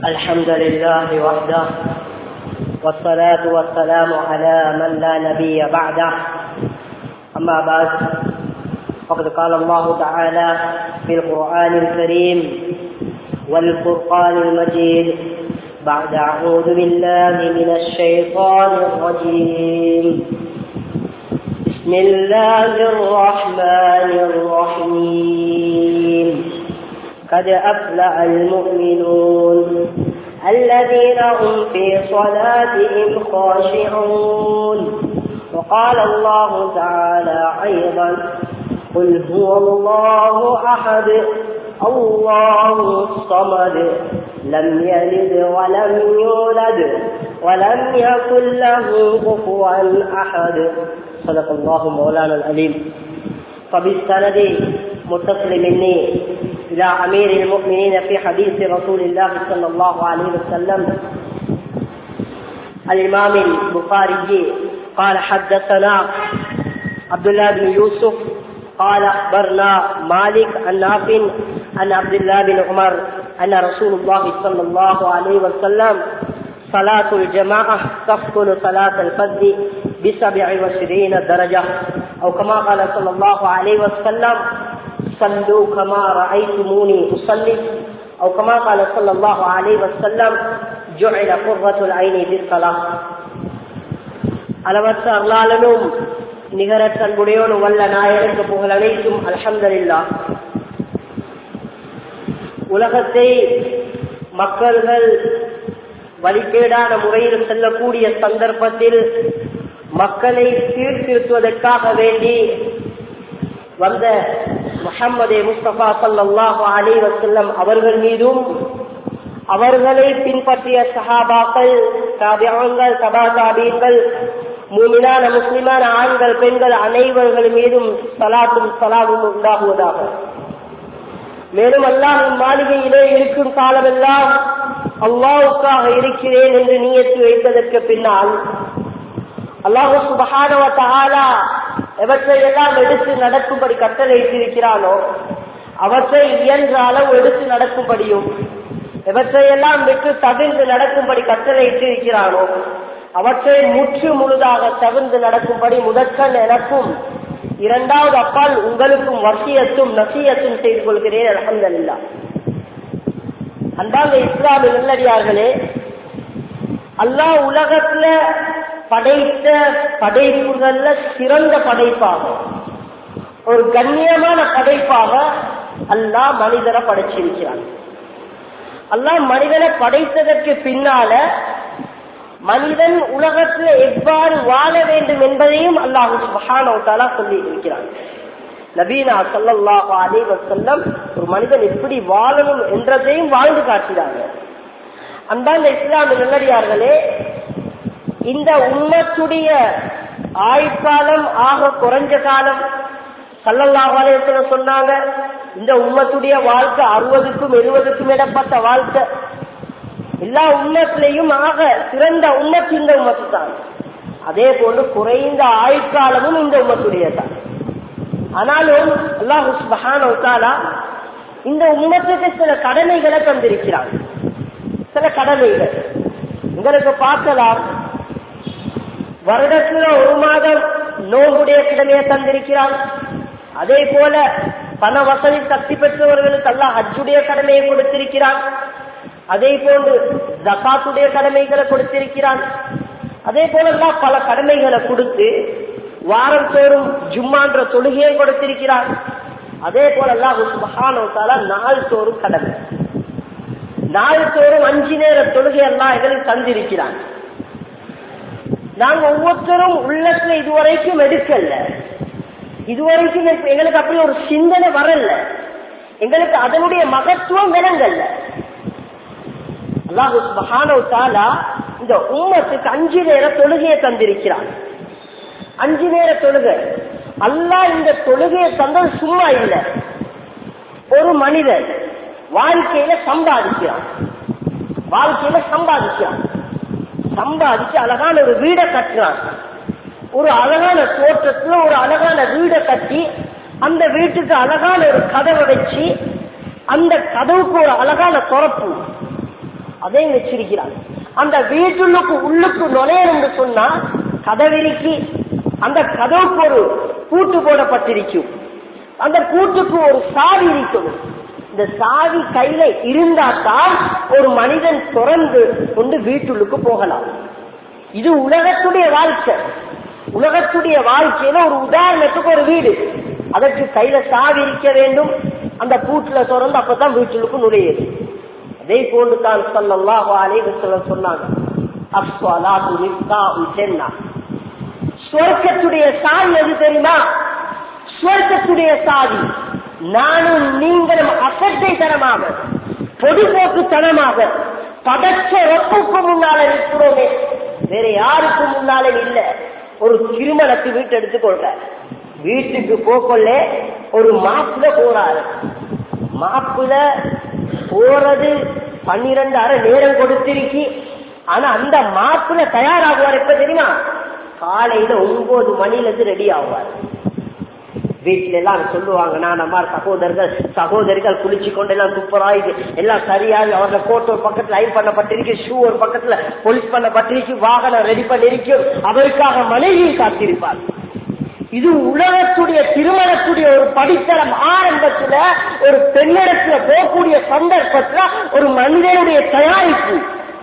الحمد لله وحده والصلاة والسلام على من لا نبي بعده أما بعد فقد قال الله تعالى في القرآن الكريم والفرقان المجيد بعد أعوذ بالله من الشيطان الرجيم بسم الله الرحمن الرحيم قد أفلح المؤمنون الذين هم في صلاتهم خاشعون وقال الله تعالى أيضا قل هو الله أحد الله الصمد لم يلد ولم يولد ولم يكن له كفوا أحد صدق الله مولانا العليم فبالسند متصل مني إلى أمير المؤمنين في حديث رسول الله صلى الله عليه وسلم الإمام البخاري قال حدثنا عبد الله بن يوسف قال أخبرنا مالك عن نافع عن عبد الله بن عمر أن رسول الله صلى الله عليه وسلم صلاة الجماعة تفضل صلاة الفجر بسبع وعشرين درجة أو كما قال صلى الله عليه وسلم صلوا كما رأيتموني أصلي أو كما قال صلى الله عليه وسلم جعل قرة العين في الصلاة அளவற்ற அருளாளனும் நிகரற்ற அன்புடையோனும் வல்ல நாயனுக்கு புகழ் அனைத்தும் அலமதுல்லா உலகத்தை மக்கள்கள் வழிகேடான முறையில் செல்லக்கூடிய சந்தர்ப்பத்தில் மக்களை சீர்திருத்துவதற்காக வேண்டி வந்த முகமது முஸ்தபா சல்லாஹு அலி வசல்லம் அவர்கள் மீதும் அவர்களை பின்பற்றிய சஹாபாக்கள் தாபியங்கள் சபா தாபியங்கள் மூமினான முஸ்லிமான ஆண்கள் பெண்கள் அனைவர்கள் மீதும் சலாத்தும் சலாமும் உண்டாகுவதாக மேலும் அல்லாஹின் மாளிகையிலே இருக்கும் காலமெல்லாம் அல்லாவுக்காக இருக்கிறேன் என்று நீயத்து வைத்ததற்கு பின்னால் அல்லாஹு சுபகானவ தகாலா எவற்றை எல்லாம் எடுத்து நடக்கும்படி கட்டளையிட்டிருக்கிறானோ அவற்றை இயன்ற அளவு எடுத்து நடக்கும்படியும் எவற்றையெல்லாம் விட்டு தவிர்ந்து நடக்கும்படி கட்டளையிட்டிருக்கிறானோ அவற்றை முற்று முழுதாக தவிர்ந்து நடக்கும்படி முதற்கண் எனக்கும் இரண்டாவது அப்பால் உங்களுக்கும் வசியத்தும் நசியத்தும் செய்து கொள்கிறேன் அலமதுல்லா அன்பாங்க இஸ்லாமிய நல்லடியார்களே அல்லாஹ் உலகத்துல படைத்த படைப்புகள்ல சிறந்த படைப்பாக ஒரு கண்ணியமான படைப்பாக அல்லாஹ் மனிதரை படைச்சிருக்கிறான் அல்லாஹ் மனிதனை படைத்ததற்கு பின்னால மனிதன் உலகத்தில் எவ்வாறு வாழ வேண்டும் என்பதையும் அல்லாஹு சுபஹானவத்தாலா சொல்லி இருக்கிறான் நபீனா சல்லாஹு அலி வசல்லம் ஒரு மனிதன் எப்படி வாழணும் என்றதையும் வாழ்ந்து காட்டினாங்க அன்பாந்த இஸ்லாமிய நல்லடியார்களே இந்த உண்மத்துடைய ஆயுட்காலம் ஆக குறைஞ்ச காலம் சல்லல்லாஹு அலைய சொன்னாங்க இந்த உம்மத்துடைய வாழ்க்கை அறுபதுக்கும் எழுபதுக்கும் இடப்பட்ட வாழ்க்கை எல்லா உண்மத்திலையும் ஆக சிறந்த உண்மத்து இந்த உம்மத்து தான் அதே போன்று குறைந்த ஆயுட்காலமும் இந்த உம்மத்துடைய தான் ஆனாலும் அல்லாஹு இந்த உம்மத்துக்கு சில கடமைகளை தந்திருக்கிறான் சில கடமைகள் உங்களுக்கு பார்க்கலாம் வருடத்துல ஒரு மாதம் நோவுடைய கிழமையை தந்திருக்கிறான் அதே போல பண வசதி சக்தி பெற்றவர்களுக்கு எல்லாம் ஹஜ்ஜுடைய கடமையை கொடுத்திருக்கிறான் அதே போன்று ஜக்காத்துடைய கடமைகளை கொடுத்திருக்கிறான் அதே போல பல கடமைகளை கொடுத்து வாரம் தோறும் ஜும்மான்ற தொழுகையை கொடுத்திருக்கிறான் அதே போல மகானோத்தால நாள் தோறும் கடமை நாள் தோறும் அஞ்சு நேர தொழுகை எல்லாம் எங்களுக்கு தந்திருக்கிறான் நாங்க ஒவ்வொருத்தரும் உள்ளத்துல இதுவரைக்கும் எடுக்கல இதுவரைக்கும் எங்களுக்கு அப்படி ஒரு சிந்தனை வரல எங்களுக்கு அதனுடைய மகத்துவம் விளங்கல்ல அல்லாஹு மகானவத்தாலா இந்த உம்மத்துக்கு அஞ்சு நேர தொழுகையை தந்திருக்கிறான் அஞ்சு நேர தொழுகை அல்லா இந்த தொழுகையை தந்தது சும்மா இல்லை ஒரு மனிதன் வாழ்க்கையில சம்பாதிக்கிறான் வாழ்க்கையில சம்பாதிக்கிறான் சம்பாதிச்சு அழகான ஒரு வீடை கட்டுறான் ஒரு அழகான தோற்றத்துல ஒரு அழகான வீடை கட்டி அந்த வீட்டுக்கு அழகான ஒரு கதவை வச்சு அந்த கதவுக்கு ஒரு அழகான திறப்பு அதையும் வச்சிருக்கிறார் அந்த வீட்டுள்ளுக்கு உள்ளுக்கு நுழையணும்னு சொன்னா கதவிரிக்கு அந்த கதவுக்கு ஒரு பூட்டு போடப்பட்டிருக்கும் அந்த பூட்டுக்கு ஒரு சாவி இருக்கணும் இந்த சாவி கையில இருந்தால்தான் ஒரு மனிதன் திறந்து கொண்டு வீட்டுள்ளுக்கு போகலாம் இது உலகத்துடைய வாழ்க்கை உலகத்துடைய வாழ்க்கையில ஒரு உதாரணத்துக்கு ஒரு வீடு அதற்கு கையில சாவி இருக்க வேண்டும் அந்த பூட்டுல திறந்து அப்பதான் வீட்டுக்கு நுழையுது அதே போன்று தான் சொல்லலாம் அலைவசல்ல சொன்னாங்க அஸ்வலாத்து மிஃப்தாஉ ஜன்னா. சுவர்க்கத்துடைய சாவி எது தெரியுமா சுவர்க்கத்துடைய சாவி நானும் நீங்களும் அசட்டை தனமாக பொதுபோக்கு தனமாக படைச்ச ரொப்புக்கு முன்னால நிற்கிறோமே வேற யாருக்கு முன்னாலே இல்ல ஒரு திருமணத்து வீட்டு எடுத்துக்கொள்ற வீட்டுக்கு போக்கொள்ள ஒரு மாப்பிள்ள போறாரு மாப்பிள்ள போறது பன்னிரண்டு அரை நேரம் கொடுத்திருக்கி ஆனா அந்த மாப்பிள்ள தயாராகுவார் எப்ப தெரியுமா காலையில ஒன்பது மணில இருந்து ரெடி ஆகுவார் வீட்டுல எல்லாம் சொல்லுவாங்க நான் நம்ம சகோதரர்கள் சகோதரிகள் குளிச்சு கொண்டு எல்லாம் துப்புராயுது எல்லாம் சரியாகி அவரோட கோட் ஒரு பக்கத்துல லைன் பண்ணப்பட்டிருக்கு ஷூ ஒரு பக்கத்துல பொலிஸ் பண்ணப்பட்டிருக்கு வாகனம் ரெடி பண்ணிருக்கும் அவருக்காக மனைவியை காத்திருப்பார் இது உலகத்துடைய திருமணத்துடைய ஒரு படித்தரம் ஆரம்பத்துல ஒரு பெண்ணிடத்துல போகக்கூடிய சந்தர்ப்பத்துல ஒரு மனிதனுடைய தயாரிப்பு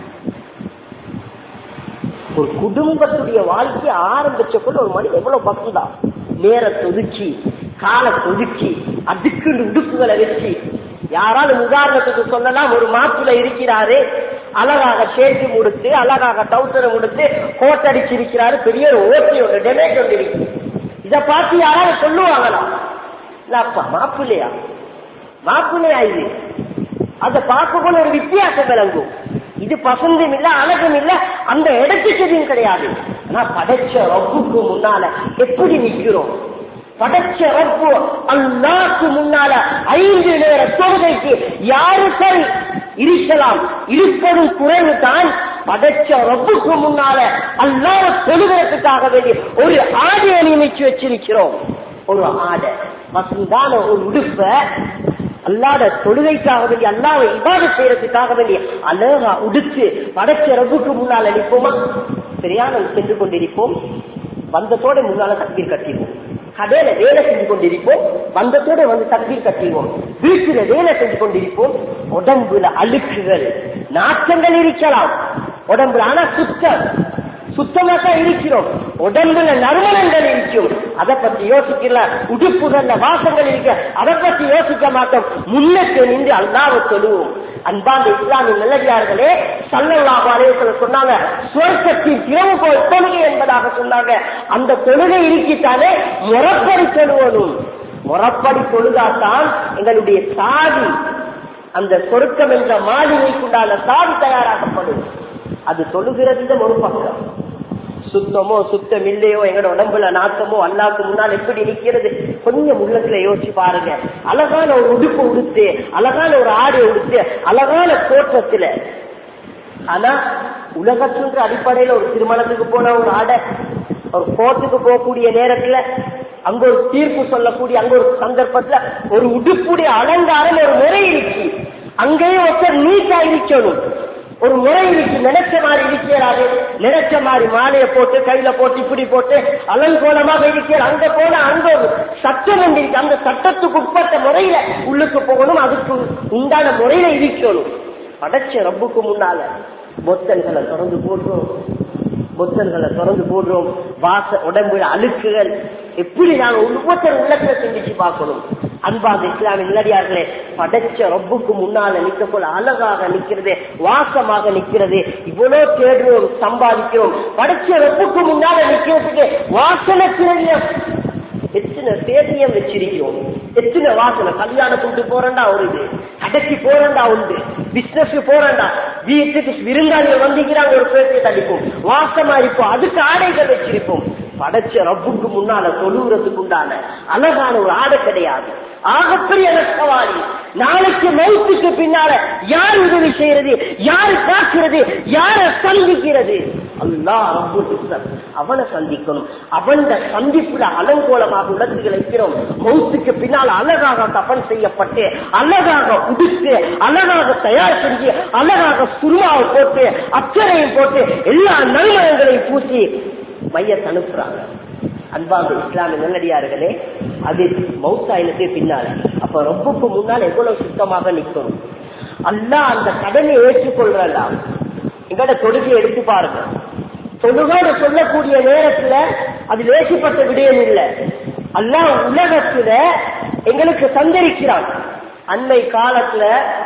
ஒரு குடும்பத்துடைய வாழ்க்கையை ஆரம்பிச்ச கூட ஒரு மனிதன் எவ்வளவு பக்குதான் நேரத்தை ஒதுக்கி காலத்தை ஒதுக்கி அதுக்கு உடுப்புகளை வச்சு யாராலும் உதாரணத்துக்கு சொல்லலாம் ஒரு மாப்பிள்ள இருக்கிறாரு அழகாக ஷேட்டு முடித்து அழகாக டவுசரை முடித்து கோட் அடிச்சிருக்கிறாரு பெரிய ஒரு ஓட்டி ஒன்று டெமேட் ஒன்று இருக்கு இத பார்த்து யாராவது சொல்லுவாங்களா இல்லப்பா மாப்பிள்ளையா மாப்பிள்ளையா இது அதை பார்க்கக்குள்ள ஒரு வித்தியாசம் விளங்கும் இது பசந்தும் இல்ல அழகும் இல்ல அந்த இடத்துக்கு எதுவும் கிடையாது ஆனா படைச்ச ரப்புக்கு முன்னால எப்படி நிக்கிறோம் படைச்ச ரப்பு அல்லாக்கு முன்னால ஐந்து நேர தொழுகைக்கு யாரு சரி இருக்கலாம் இருப்பதும் குறைவு தான் படைச்ச ரப்புக்கு முன்னால அல்லாத தொழுகிறதுக்காக வேண்டி ஒரு ஆடையை நியமிச்சு வச்சிருக்கிறோம் ஒரு ஆடை பசுந்தான ஒரு உடுப்ப அல்லாத தொழுகைக்காக வேண்டி அல்லாவை இபாத செய்யறதுக்காக வேண்டி அழகா உடுத்து படைச்ச ரப்புக்கு முன்னால நிற்போமா சரியான சென்று கொண்டிருப்போம் வந்தத்தோட முன்னால தக்பீர் கட்டிடுவோம் கடையில வேலை செஞ்சு கொண்டிருப்போம் வந்தத்தோட வந்து தக்பீர் கட்டிடுவோம் வீட்டுல வேலை செஞ்சு கொண்டிருப்போம் உடம்புல அழுக்குகள் நாற்றங்கள் இருக்கலாம் உடம்புல ஆனா சுத்தம் சுத்தமா தான் இருக்கிறோம் உடம்புல நறுமணங்கள் இருக்கும் அதை பத்தி யோசிக்கல உடுப்புகள்ல வாசங்கள் இருக்க அதை பத்தி யோசிக்க மாட்டோம் முன்னுக்கு நின்று அல்லாவை சொல்லுவோம் அன்பாந்த இஸ்லாமிய நல்லடியார்களே சல்லல்லாஹு அலைஹி சொன்னாங்க சுவர்க்கத்தின் திறவு போல் தொழுகை என்பதாக சொன்னாங்க அந்த தொழுகை இருக்கித்தானே முறப்படி தொழுவனும் முறப்படி தொழுதாதான் எங்களுடைய சாதி அந்த சொருக்கம் என்ற மாளிகைக்குண்டான சாதி தயாராக்கப்படும் அது தொழுகிறது ஒரு பக்கம் சுத்தமோ சுத்தம் இல்லையோ எங்களோட உடம்புல நாத்தமோ அல்லாக்கு முன்னால் எப்படி நிக்கிறது கொஞ்சம் உள்ளத்துல யோசிச்சு பாருங்க அழகான ஒரு உடுப்பு உடுத்து அழகான ஒரு ஆடை உடுத்து அழகான தோற்றத்துல ஆனா உலகத்துன்ற அடிப்படையில ஒரு திருமணத்துக்கு போன ஒரு ஆடை ஒரு கோர்ட்டுக்கு போகக்கூடிய நேரத்துல அங்க ஒரு தீர்ப்பு சொல்லக்கூடிய அங்க ஒரு சந்தர்ப்பத்துல ஒரு உடுப்புடைய அலங்காரம் ஒரு முறை இருக்கு அங்கேயும் ஒருத்தர் நீட்டா இருக்கணும் ஒரு முறை இருக்கு நினைச்ச மாதிரி இருக்கிறாரு நினைச்ச மாதிரி மாலையை போட்டு கையில போட்டு இப்படி போட்டு அலங்கோலமாக இருக்கிற அங்க போன அங்க ஒரு சட்டம் ஒன்று இருக்கு அந்த சட்டத்துக்கு உட்பட்ட முறையில உள்ளுக்கு போகணும் அதுக்கு உண்டான முறையில இருக்கணும் படைச்ச ரப்புக்கு முன்னால பொத்தல்களை திறந்து போடுறோம் பொத்தல்களை திறந்து போடுறோம் வாச உடம்புல அழுக்குகள் எப்படி நாங்க ஒவ்வொருத்தர் உள்ளத்துல சிந்திச்சு பார்க்கணும் அன்பாக இஸ்லாமிய நிலடியார்களே படைச்ச ரப்புக்கு முன்னால நிக்க போல அழகாக நிக்கிறது வாசமாக நிக்கிறது இவ்வளவு தேடுறோம் சம்பாதிக்கிறோம் படைச்ச ரப்புக்கு முன்னால நிக்கிறதுக்கு வாசனை திரவியம் எத்தனை பேட்டியம் வச்சிருக்கிறோம் எத்தனை வாசனை கல்யாணத்துக்கு போறேன்டா ஒரு இது கடைக்கு போறேன்டா உண்டு பிசினஸ் போறேன்டா வீட்டுக்கு விருந்தாளிகள் வந்திக்கிறாங்க ஒரு பேட்டியை தடிப்போம் வாசமா இருப்போம் அதுக்கு ஆடைகள் வச்சிருப்போம் படைச்ச ரப்புக்கு முன்னால தொழுகிறதுக்கு உண்டான அழகான ஒரு ஆடை கிடையாது ஆகப்பெரிய நஷ்டவாளி நாளைக்கு மௌத்துக்கு பின்னால யார் உதவி செய்யறது யார் காக்கிறது யார சந்திக்கிறது அல்லா அவனை சந்திக்கணும் அவன் சந்திப்புல அலங்கோலமாக உலகத்தில் வைக்கிறோம் மௌத்துக்கு பின்னால் அழகாக கப்பன் செய்யப்பட்டு அழகாக உடுத்து அழகாக தயார் செஞ்சு அழகாக சுருமாவை போட்டு அச்சரையும் போட்டு எல்லா நல்மணங்களையும் பூசி மையத்தை அனுப்புறாங்க அன்பாக இஸ்லாமிய நல்லடியார்களே அது மௌத்தாயினத்து பின்னால அப்ப ரொம்பக்கு முன்னால் எவ்வளவு சுத்தமாக நிற்கணும் அல்லா அந்த கடனை ஏற்றுக்கொள்றா எங்கட தொழுகை எடுத்து பாருங்க தொழுகாடு சொல்லக்கூடிய நேரத்துல அது லேசிப்பட்ட விடயம் இல்லை அல்லா உலகத்துல எங்களுக்கு சந்தரிக்கிறான் அன்னை காலத்துல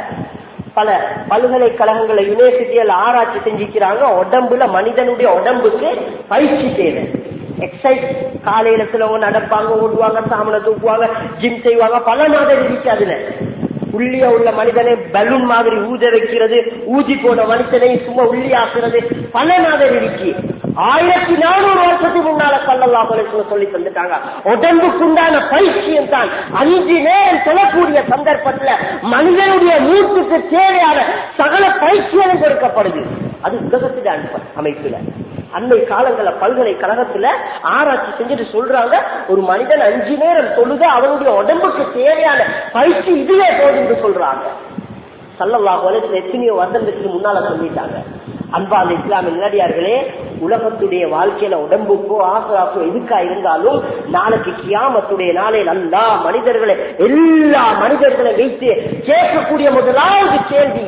பல பல்கலைக்கழகங்களை யூனிவர்சிட்டியில ஆராய்ச்சி செஞ்சுக்கிறாங்க உடம்புல மனிதனுடைய உடம்புக்கு பயிற்சி தேவை எக்ஸசைஸ் காலையில சிலவங்க நடப்பாங்க ஓடுவாங்க சாமனை தூக்குவாங்க ஜிம் செய்வாங்க பல மாதிரி இருக்கு அதுல உள்ளிய உள்ள மனிதனை பலூன் மாதிரி ஊத வைக்கிறது ஊதி போன மனுஷனை சும்மா உள்ளி ஆக்குறது பல மாதிரி இருக்கு ஆயிரத்தி நானூறு வருஷத்துக்கு முன்னால கல்லல்லா சொல்லி தந்துட்டாங்க உடம்புக்குண்டான பயிற்சியம் தான் அஞ்சு நேரம் சொல்லக்கூடிய சந்தர்ப்பத்துல மனிதனுடைய மூச்சுக்கு தேவையான சகல பயிற்சியும் கொடுக்கப்படுது அது உலகத்துடைய அமைப்புல அன்னை காலங்கள பல்கலைக்கழகத்துல ஆராய்ச்சி செஞ்சுட்டு சொல்றாங்க ஒரு மனிதன் அஞ்சு நேரம் தொழுத அவனுடைய உடம்புக்கு தேவையான பயிற்சி இதுவே போதுன்னு சொல்றாங்க சல்லல்லாஹு அலைஹி எத்தனையோ வருடத்துக்கு முன்னால சொல்லிட்டாங்க அன்பா அந்த இஸ்லாமிய நிலடியார்களே உலகத்துடைய வாழ்க்கையில உடம்புக்கோ ஆசராக்கோ எதுக்கா இருந்தாலும் நாளைக்கு கியாமத்துடைய நாளையில் அல்லா மனிதர்களை எல்லா மனிதர்களை வைத்து கேட்கக்கூடிய முதலாவது கேள்வி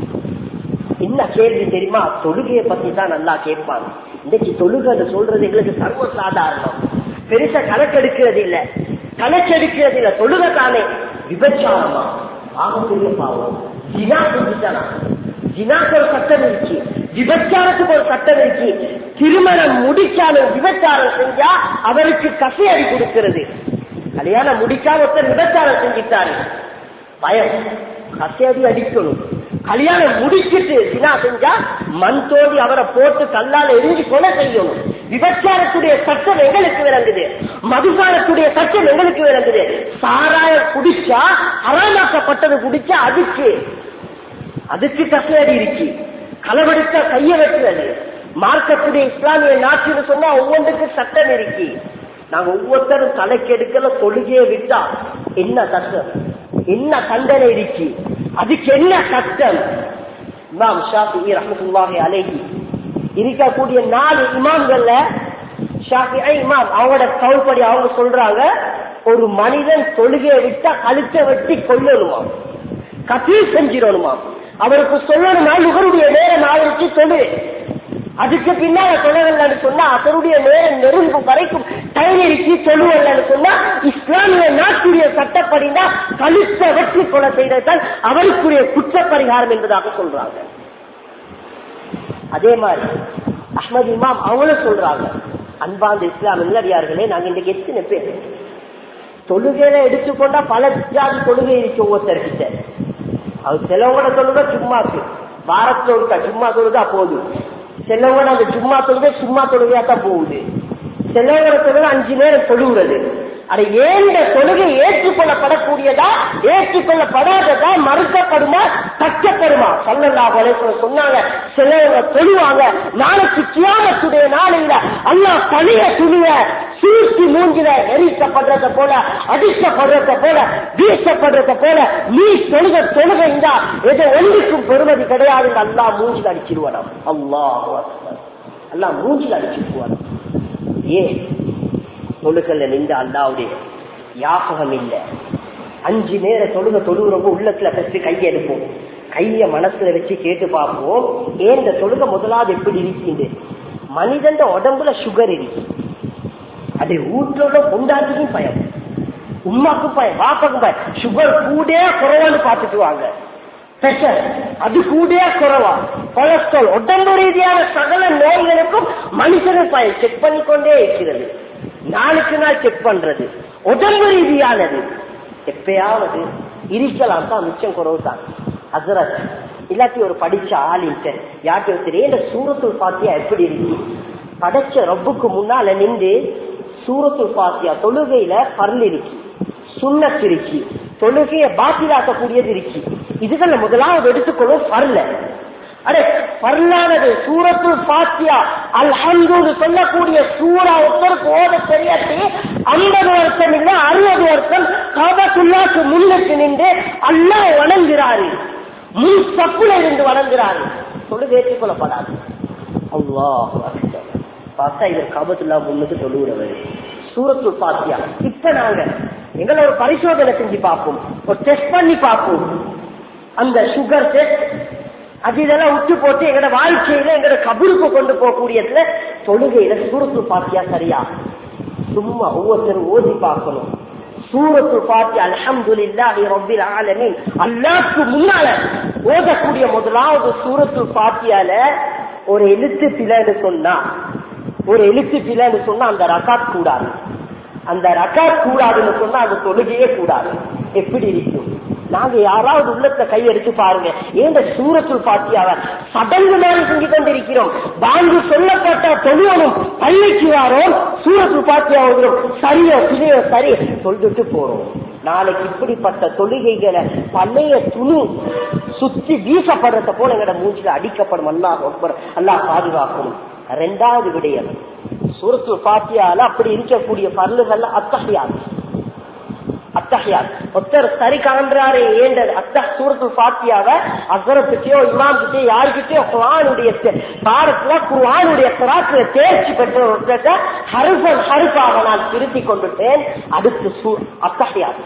என்ன கேள்வி தெரியுமா தொழுகையை பத்தி தான் நல்லா கேட்பாங்க இன்னைக்கு தொழுகை சொல்றது எங்களுக்கு சர்வ சாதாரணம் பெருசா கணக்கெடுக்கிறது இல்ல கணக்கெடுக்கிறது இல்ல தொழுகை தானே விபச்சாரமா ஆகக்கூடிய பாவம் ஜினா செஞ்சுட்டானா ஜினாக்கு ஒரு சட்டம் இருக்கு விபச்சாரத்துக்கு ஒரு சட்டம் இருக்கு திருமணம் முடிச்சாலும் விபச்சாரம் செஞ்சா அவருக்கு கசையடி கொடுக்கிறது கல்யாணம் முடிக்காம ஒருத்தர் விபச்சாரம் செஞ்சிட்டாரு பயம் கசையடி அடிக்கணும் கல்யாணம் முடிச்சிட்டு தினா செஞ்சா மண் தோண்டி அவரை போட்டு கல்லால் எரிஞ்சு கொலை செய்யணும் விபச்சாரத்துடைய சட்டம் எங்களுக்கு விளங்குது மதுபானத்துடைய சட்டம் எங்களுக்கு விளங்குது சாராயம் குடிச்சா அறமாக்கப்பட்டது குடிச்சா அதுக்கு அதுக்கு கசையடி இருக்கு களவெடுத்த கைய வெட்டுறது மார்க்கத்துடைய இஸ்லாமிய நாட்டுன்னு சொன்னா ஒவ்வொன்றுக்கு சட்டம் இருக்கு நாங்க ஒவ்வொருத்தரும் தலைக்கெடுக்கல தொழுகையை விட்டா என்ன கஷ்டம் என்ன தண்டனை இருக்கு அதுக்கு என்ன கஷ்டம் இமாம் ஷாஃபி ரஹமத்துல்லாஹி அலைஹி இருக்கக்கூடிய நாலு இமாம்கள்ல ஷாஃபி இமாம் அவங்களோட கவுப்படி அவங்க சொல்றாங்க ஒரு மனிதன் தொழுகையை விட்டா கழுத்தை வெட்டி கொள்ளணுமா கத்தீர் செஞ்சிடணுமா அவருக்கு சொல்லணுமா இவருடைய நேரம் ஆயிடுச்சு தொழு அதுக்கு பின்னால தொழவில்லைன்னு சொன்னா அவருடைய நேரம் நெருங்கும் வரைக்கும் டைம் இருக்கு தொழுவல்லன்னு சொன்னா இஸ்லாமிய நாட்டுடைய சட்டப்படினா கழுத்தை வெற்றி கொலை செய்ததுதான் அவருக்குரிய குற்ற பரிகாரம் என்பதாக சொல்றாங்க அதே மாதிரி அஹ்மது இமாம் அவங்களும் சொல்றாங்க அன்பாந்த இஸ்லாம் இல்லடியார்களே நாங்க இன்றைக்கு எத்தனை பேர் தொழுகையில எடுத்துக்கொண்டா பல ஜாதி தொழுகை இருக்கு ஒவ்வொருத்தர்கிட்ட அது சிலவங்கள தொழுக சும்மாக்கு வாரத்துல ஒருக்கா சும்மா தொழுதா போதும் சிலவங்க அந்த சும்மா தொழுகை சும்மா தொழுகையா தான் போகுது சிலவங்கள தொழுகை அஞ்சு நேரம் தொழுகிறது அது ஏந்த தொழுகை ஏற்றுக்கொள்ளப்படக்கூடியதா ஏற்றுக்கொள்ளப்படாததா மறுக்கப்படுமா தக்கப்படுமா சொல்லலா சொன்னாங்க சிலவங்க தொழுவாங்க நாளைக்கு கியாமத்துடைய நாளையில அல்லா பழைய துணிய சூழ்ச்சி மூஞ்சில எரிக்கப்படுறத போல அடிக்கப்படுறத போல வீசப்படுறத போல நீ தொழுக தொழுக இருந்தா எதை ஒன்றுக்கும் பெருமதி கிடையாது அல்லா மூஞ்சில் அடிச்சிருவானாம் அல்லாஹ் அல்லா மூஞ்சில் அடிச்சிருவானாம் ஏன் தொழுகல்ல நின்ற அல்லாவுடைய யாபகம் இல்லை அஞ்சு நேர தொழுக தொழுகிறவங்க உள்ளத்துல ஃபர்ஸ்ட் கையை எடுப்போம் கைய மனசுல வச்சு கேட்டு பார்ப்போம் ஏன் இந்த தொழுக முதலாவது எப்படி இருக்குது மனிதன் உடம்புல சுகர் இருக்கு அது வீட்டோட கொண்டாட்டிக்கும் பயம் உமாக்கும் பயம் வாப்பாக்கும் பயம் சுகர் கூட குறைவான்னு பார்த்துட்டு வாங்க பிரஷர் அது கூட குறைவா கொலஸ்ட்ரால் உடம்பு ரீதியான சகல நோய்களுக்கும் மனுஷனுக்கு பயம் செக் பண்ணிக்கொண்டே இருக்கிறது நாளுக்கு நாள் செக் பண்றது உடம்பு ரீதியானது எப்பயாவது இருக்கலாம் தான் மிச்சம் குறவு தான் அசரத் இல்லாட்டி ஒரு படிச்ச ஆளின்ட்டு யார்கிட்ட ஒருத்தர் இந்த சூரத்துள் பாத்தியா எப்படி இருக்கு படைச்ச ரப்புக்கு முன்னால நின்று சூரத்து பாத்தியா தொழுகையில பரல் இருக்கு சுண்ணத் இருக்கு தொழுகைய பாத்திலாக்கக்கூடியது இருக்கு இதுகளை முதலாவது எடுத்துக்கொள்ளும் பரல அடே பரலானது சூரத்து பாத்தியா அல்ஹம்து சொல்லக்கூடிய சூறா ஒருத்தருக்கு ஓத தெரியாது ஐம்பது வருஷம் இல்ல அறுபது வருஷம் காபத்துள்ளாக்கு முன்னுக்கு நின்று அல்லா வணங்குறாரு முன் சப்புல இருந்து வணங்குறாரு தொழுகை ஏற்றுக்கொள்ளப்படாது அல்லாஹ் பார்த்தா இவர் காபத்துல்லா முன்னுக்கு தொழுகிறவர் சூரத்து பாத்தியா இப்ப நாங்க எங்களை ஒரு பரிசோதனை செஞ்சு பார்ப்போம் ஒரு டெஸ்ட் பண்ணி பார்ப்போம் அந்த சுகர் டெஸ்ட் அது இதெல்லாம் விட்டு போட்டு எங்கட வாழ்க்கையில எங்கட கபருக்கு கொண்டு போகக்கூடியதுல தொழுகையில சூரத்து பாத்தியா சரியா சும்மா ஒவ்வொருத்தரும் ஓதி பார்க்கணும் சூரத்து பாத்தி அல்ஹம்துலில்லாஹி ரப்பில் ஆலமீன் அல்லாஹ்க்கு முன்னால ஓதக்கூடிய முதலாவது சூரத்து பாத்தியால ஒரு எழுத்து பிழைன்னு சொன்னா ஒரு எழுத்து பிழைன்னு சொன்னா அந்த ரகாத் கூடாது அந்த ரகாத் கூடாதுன்னு சொன்னா அந்த தொழுகையே கூடாது எப்படி இருக்கும் நாங்க யாராவது உள்ளத்துல கை எடுத்து பாருங்க ஏந்த சூரத்துள் பாத்தியாவ சடங்கு மாதிரி செஞ்சு கொண்டிருக்கிறோம் பாங்கு சொல்லப்பட்ட தொழுவனும் பள்ளிக்கு வாரோம் சூரத்துள் பாத்தியா ஓதுறோம் சரியோ பிழையோ சரி சொல்லிட்டு போறோம் நாளைக்கு இப்படிப்பட்ட தொழுகைகளை பழைய துணு சுத்தி வீசப்படுறத போல எங்கட மூச்சில அடிக்கப்படும் அல்லாஹ் அக்பர் அல்லாஹ் பாதுகாக்கணும் ரெண்டாவது விடயம் சூரத்து பாத்தியால அப்படி இருக்கக்கூடிய பல்லுகள்ல அத்தகையாது அத்தகையார் ஒருத்தர் சரி காண்றாரு ஏண்டது அத்த சூரத்து பாத்தியாவ அசரத்துக்கோ இமாம் கிட்டயோ யாருக்கிட்டயோ குரானுடைய பாடத்துல குரானுடைய கிராத்துல தேர்ச்சி பெற்ற ஒருத்தர் ஹருசன் ஹருசாக நான் திருத்தி கொண்டுட்டேன் அடுத்து சூ அத்தகையார்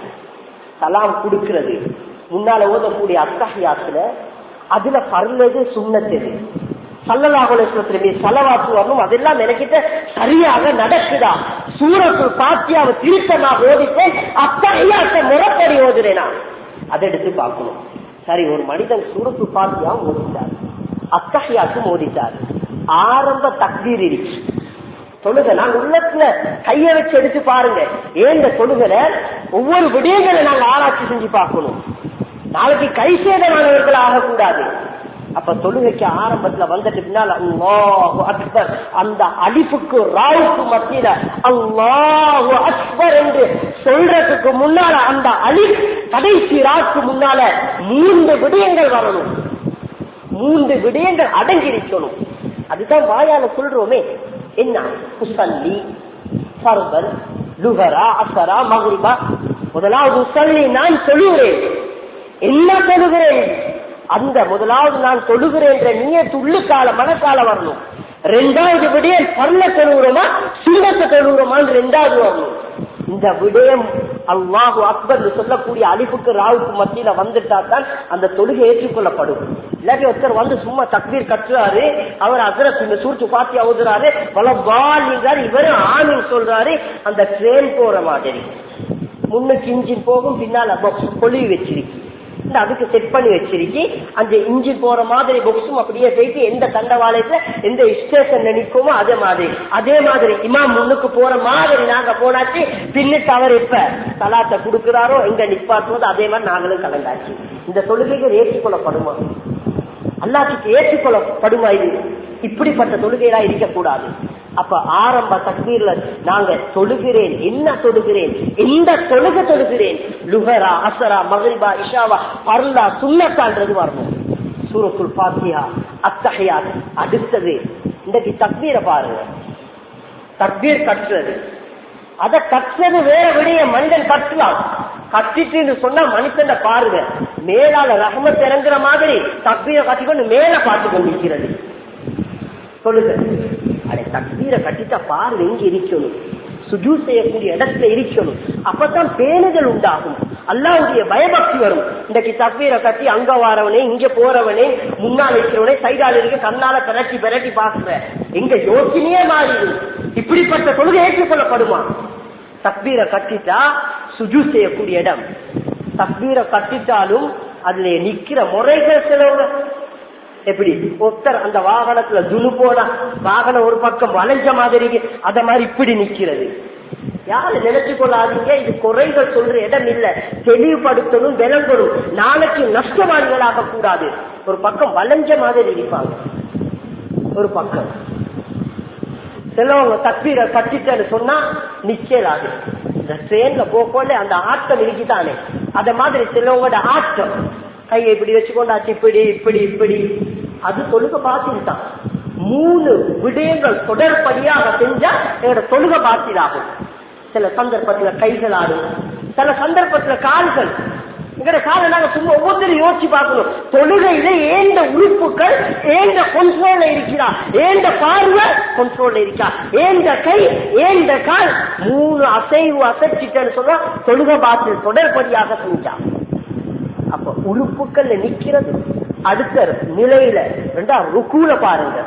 சலாம் கொடுக்கிறது முன்னால ஓதக்கூடிய அத்தகையாத்துல அதுல பரலது சுண்ணத்தது சல்லலாகுலத்திலே செலவாக்கு வரணும் அதெல்லாம் எனக்கிட்ட சரியாக நடக்குதா சூரத்து பாத்தியாவை திருத்தமாக ஓடித்தேன் அத்தகையாட்ட முறைப்படி ஓதுறேனா அதை எடுத்து பார்க்கணும் சரி ஒரு மனிதன் சூரத்து பாத்தியாவும் ஓதிட்டார் அத்தகையாக்கும் ஓதிட்டார் ஆரம்ப தக்தீர் இருக்கு தொழுகை நாங்க உள்ளத்துல கைய வச்சு எடுத்து பாருங்க ஏன் இந்த தொழுகை ஒவ்வொரு விடயங்களை நாங்க ஆராய்ச்சி செஞ்சு பார்க்கணும் நாளைக்கு கை சேதமானவர்கள் ஆகக்கூடாது அப்ப தொழுகைக்கு ஆரம்பத்துல வந்துட்டு பின்னால் அல்லாஹு அக்பர் அந்த அலிப்புக்கு ராவுக்கு மத்தியில அல்லாஹு அக்பர் என்று சொல்றதுக்கு முன்னால அந்த அலி கடைசி ராவுக்கு முன்னால மூன்று விடயங்கள் வரணும் மூன்று விடயங்கள் அடங்கி இருக்கணும் அதுதான் வாயால சொல்றோமே என்ன உசல்லி ஃபர்பல் லுகரா அசரா மகுரிபா முதலாவது உசல்லி நான் சொல்லுகிறேன் என்ன சொல்லுகிறேன் அந்த முதலாவது நான் தொழுகிறேன் என்ற நீயத்து உள்ளுக்கால மனக்கால வரணும் ரெண்டாவது விடயம் பல்ல தொழுகிறோமா சுண்ணத்தை தொழுகிறோமான்னு ரெண்டாவது வரணும் இந்த விடயம் அல்லாஹு அக்பர் சொல்லக்கூடிய அலிப்புக்கு ராவுக்கு மத்தியில வந்துட்டா தான் அந்த தொழுகை ஏற்றுக்கொள்ளப்படும் இல்லாட்டி ஒருத்தர் வந்து சும்மா தக்பீர் கட்டுறாரு அவர் அசரத் இந்த சூர்த்து பாத்தி அவுதுறாரு வளபாலிங்கார் இவரும் ஆமின் சொல்றாரு அந்த ட்ரெயின் போற மாதிரி முன்னுக்கு இன்ஜின் போகும் பின்னால பொழிவு வச்சிருக்கு அதுக்கு செட் பண்ணி வச்சிருக்கி அந்த இன்ஜின் போற மாதிரி பொக்ஸும் அப்படியே போயிட்டு எந்த தண்டவாளத்துல எந்த ஸ்டேஷன்ல நிற்குமோ அதே மாதிரி அதே மாதிரி இமாம் முன்னுக்கு போற மாதிரி நாங்க போனாச்சு பின்னிட்டு அவர் இப்ப தலாத்தை கொடுக்கிறாரோ எங்க நிப்பாட்டுவதோ அதே மாதிரி நாங்களும் கலந்தாச்சு இந்த தொழுகைகள் ஏற்றுக்கொள்ளப்படுமா அல்லாத்துக்கு ஏற்றுக்கொள்ளப்படுமா இது இப்படிப்பட்ட தொழுகைகளா இருக்கக்கூடாது அப்ப ஆரம்ப தக்பீர்ல நாங்க தொழுகிறேன் என்ன தொழுகிறேன் எந்த தொழுக தொழுகிறேன் லுகரா அசரா மகரிபா இஷாவா பர்லா சுண்ணத்தான்றது வரணும் சூரத்துல் பாத்தியா அத்தகையா அடுத்தது இன்றைக்கு தக்பீரை பாருங்க தக்பீர் கட்டுறது அத கட்டுறது வேற விடைய மனிதன் கட்டலாம் கட்டிட்டு சொன்னா மனுஷன் பாருங்க மேலால ரகமத் இறங்குற மாதிரி தக்பீரை கட்டிக்கொண்டு மேல பார்த்து கொண்டிருக்கிறது சொல்லுங்க அதை தக்பீரை கட்டிட்டா பாருங்க எங்க இருக்கணும் சுஜூ செய்யக்கூடிய இடத்துல இருக்கணும் அப்பதான் பேணுதல் உண்டாகும் அல்லாவுடைய பயபக்தி வரும் இன்றைக்கு தக்பீரை கட்டி அங்க வாரவனே இங்க போறவனே முன்னால் இருக்கிறவனே சைடால் இருக்க கண்ணால பிரட்டி பிரட்டி பாக்குற எங்க யோசனையே மாறிடும் இப்படிப்பட்ட கொள்கை ஏற்றுக்கொள்ளப்படுமா தக்பீரை கட்டிட்டா சுஜு செய்யக்கூடிய இடம் தக்பீரை கட்டிட்டாலும் அதுல நிக்கிற முறைகள் சிலவங்க எப்படி ஒருத்தர் அந்த வாகனத்துல துணு போனா வாகனம் ஒரு பக்கம் வளைஞ்ச மாதிரி அத மாதிரி இப்படி நிக்கிறது யாரு நினைச்சு கொள்ளாதீங்க இது குறைகள் சொல்ற இடம் இல்ல தெளிவுபடுத்தணும் விளங்கணும் நாளைக்கு நஷ்டவாதிகளாக கூடாது ஒரு பக்கம் வளைஞ்ச மாதிரி இருப்பாங்க ஒரு பக்கம் சிலவங்க தக்பீரை கட்டிட்டேன்னு சொன்னா நிச்சயலாது இந்த ட்ரெயின்ல போக்கோல அந்த ஆட்டம் இருக்குதானே அத மாதிரி சிலவங்களோட ஆட்டம் கையை இப்படி வச்சுக்கொண்டாச்சு இப்படி இப்படி இப்படி அது தொழுக பாத்தில்தான் மூணு விடயங்கள் தொடர்படியாக செஞ்சா எங்களோட தொழுக பாத்திலாகும் சில சந்தர்ப்பத்துல கைகள் ஆடும் சில சந்தர்ப்பத்துல கால்கள் எங்கட கால நாங்க சும்மா ஒவ்வொருத்தரும் யோசிச்சு பார்க்கணும் தொழுகையில ஏந்த உறுப்புகள் ஏந்த கொண்ட்ரோல்ல இருக்கிறா ஏந்த பார்வை கொண்ட்ரோல்ல இருக்கா ஏந்த கை ஏந்த கால் மூணு அசைவு அசைச்சிட்டேன்னு சொன்னா தொழுக பாத்து தொடர்படியாக செஞ்சா அப்ப உறுப்புகள்ல நிக்கிறது அடுத்த நிலையில ரெண்டா ருக்கூல பாருங்க